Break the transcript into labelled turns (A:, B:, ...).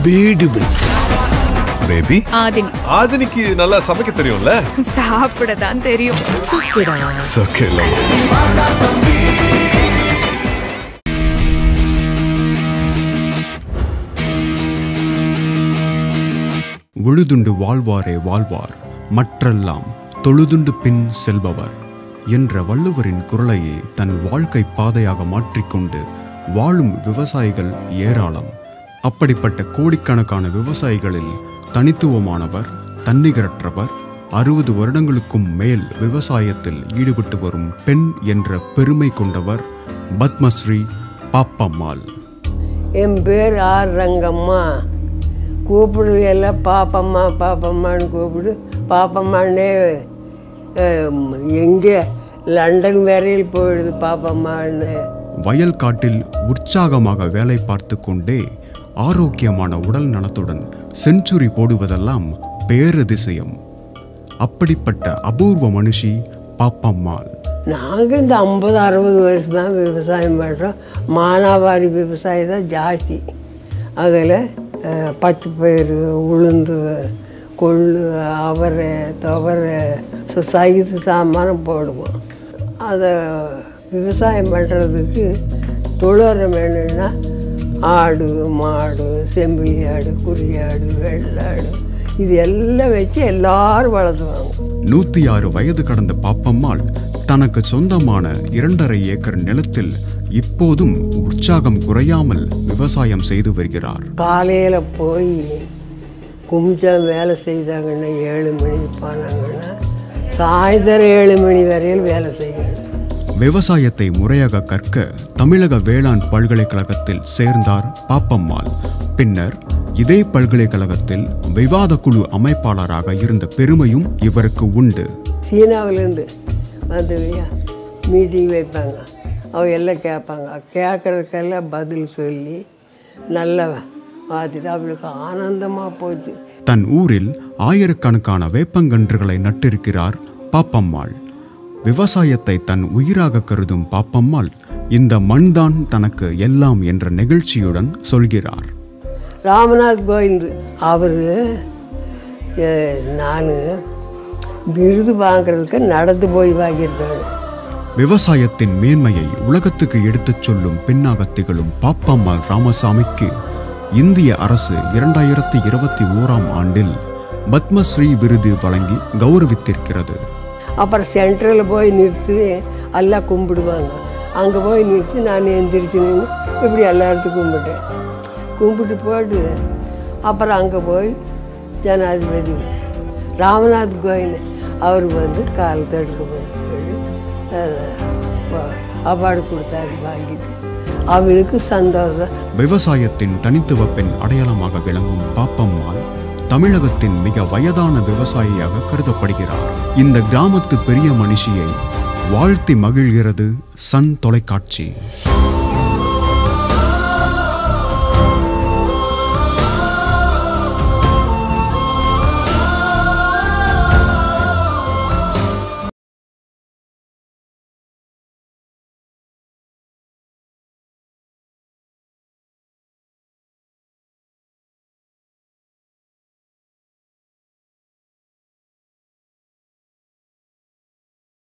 A: beautiful
B: baby
C: Aadhini
B: ஆதினிக்கு நல்லா சமைக்க தெரியும்ல
C: சாப்பிட தான் தெரியும்
B: ஓகே
D: உழுதுண்டு வாழ்வாரே வாழ்வார் மற்றெல்லாம் தொழுதுண்டு பின் செல்பவர் என்ற வள்ளுவரின் குரலையே தன் வாழ்க்கை பாதையாக மாற்றிக்கொண்டு வாழும் விவசாயிகள் ஏராளம் அப்படிப்பட்ட கோடிக்கணக்கான விவசாயிகளில் தனித்துவமானவர் தன்னிகரற்றவர் அறுபது வருடங்களுக்கும் மேல் விவசாயத்தில் ஈடுபட்டு வரும் பெண் என்ற பெருமை கொண்டவர் பத்மஸ்ரீ பாப்பம்மாள்
E: என் பேர் ஆர் ரங்கம்மா கூப்பிடு எல்லாம் பாப்பம்மா பாப்பம்மான்னு கூப்பிடு பாப்பம்மானே எங்கே லண்டன் வரையில் போயிடுது பாப்பம்மான்னு
D: வயல் காட்டில் உற்சாகமாக வேலை பார்த்து கொண்டே ஆரோக்கியமான உடல் நலத்துடன் செஞ்சுரி போடுவதெல்லாம் பேரதிசயம் அப்படிப்பட்ட அபூர்வ மனுஷி பாப்பம்மாள்
E: நாங்கள் இந்த ஐம்பது அறுபது வருஷமாக விவசாயம் பண்ணுறோம் மானாவாரி விவசாயம் தான் ஜாஸ்தி அதில் அஹ், பச்சை பயிறு உளுந்து கொள்ளு அவரை துவரை சு- சைது சாமானம் போடுவோம் அதை விவசாயம் பண்ணுறதுக்கு தொழுவரம் வேணும்னா ஆடு மாடு செம்பிலி ஆடு குறியாடு வெள்ளாடு இது எல்லாம் வச்சு எல்லாரும் வளர்த்துவாங்க
D: நூத்தி ஆறு வயது கடந்த பாப்பம்மாள் தனக்கு சொந்தமான இரண்டரை ஏக்கர் நிலத்தில் இப்போதும் உற்சாகம் குறையாமல் விவசாயம் செய்து வருகிறார்
E: காலையில் போய் குமிச்சம் வேலை செய்தாங்கன்னா ஏழு மணிக்கு போனாங்கன்னா சாயந்தரம் ஏழு மணி வரையில் வேலை செய்யணும்
D: விவசாயத்தை முறையாக கற்க தமிழக வேளாண் பல்கலைக்கழகத்தில் சேர்ந்தார் பாப்பம்மாள் பின்னர் இதே பல்கலைக்கழகத்தில் விவாத குழு அமைப்பாளராக இருந்த பெருமையும் இவருக்கு உண்டு
E: சீனாவிலேருந்து வந்துவியா மீட்டிங் வைப்பாங்க அவ எல்லாம் கேட்பாங்க கேட்குறதுக்கெல்லாம் பதில் சொல்லி நல்லா பார்த்துட்டு அவளுக்கு ஆனந்தமாக போச்சு
D: தன் ஊரில் ஆயிரக்கணக்கான வேப்பங்கன்றுகளை நட்டிருக்கிறார் பாப்பம்மாள் விவசாயத்தை தன் உயிராக கருதும் பாப்பம்மாள் இந்த மண்தான் தனக்கு எல்லாம் என்ற நெகிழ்ச்சியுடன் சொல்கிறார்
E: ராமநாத் கோவிந்த் அவர் நான் விருது வாங்குறதுக்கு நடந்து போய் வாங்கியிருக்காங்க
D: விவசாயத்தின் மேன்மையை உலகத்துக்கு எடுத்துச் சொல்லும் பெண்ணாக திகழும் பாப்பம்மாள் ராமசாமிக்கு இந்திய அரசு இரண்டாயிரத்தி இருபத்தி ஓராம் ஆண்டில் பத்மஸ்ரீ விருது வழங்கி கௌரவித்திருக்கிறது
E: அப்புறம் சென்ட்ரலில் போய் நிறுத்தி எல்லாம் கும்பிடுவாங்க அங்கே போய் நிறுத்தி நான் எந்திரிச்சு நின்று இப்படி எல்லாத்துக்கும் கும்பிட்டேன் கும்பிட்டு போட்டு அப்புறம் அங்கே போய் ஜனாதிபதி ராமநாத் கோவிந்த் அவர் வந்து கால் தடுக்க போய் அவார்டு கொடுத்தாரு வாங்கிட்டு அவளுக்கு சந்தோஷம்
D: விவசாயத்தின் தனித்துவ பெண் அடையாளமாக விளங்கும் பாப்பம்மாள் தமிழகத்தின் மிக வயதான விவசாயியாக கருதப்படுகிறார் இந்த கிராமத்து பெரிய மனுஷியை வாழ்த்தி மகிழ்கிறது சன் தொலைக்காட்சி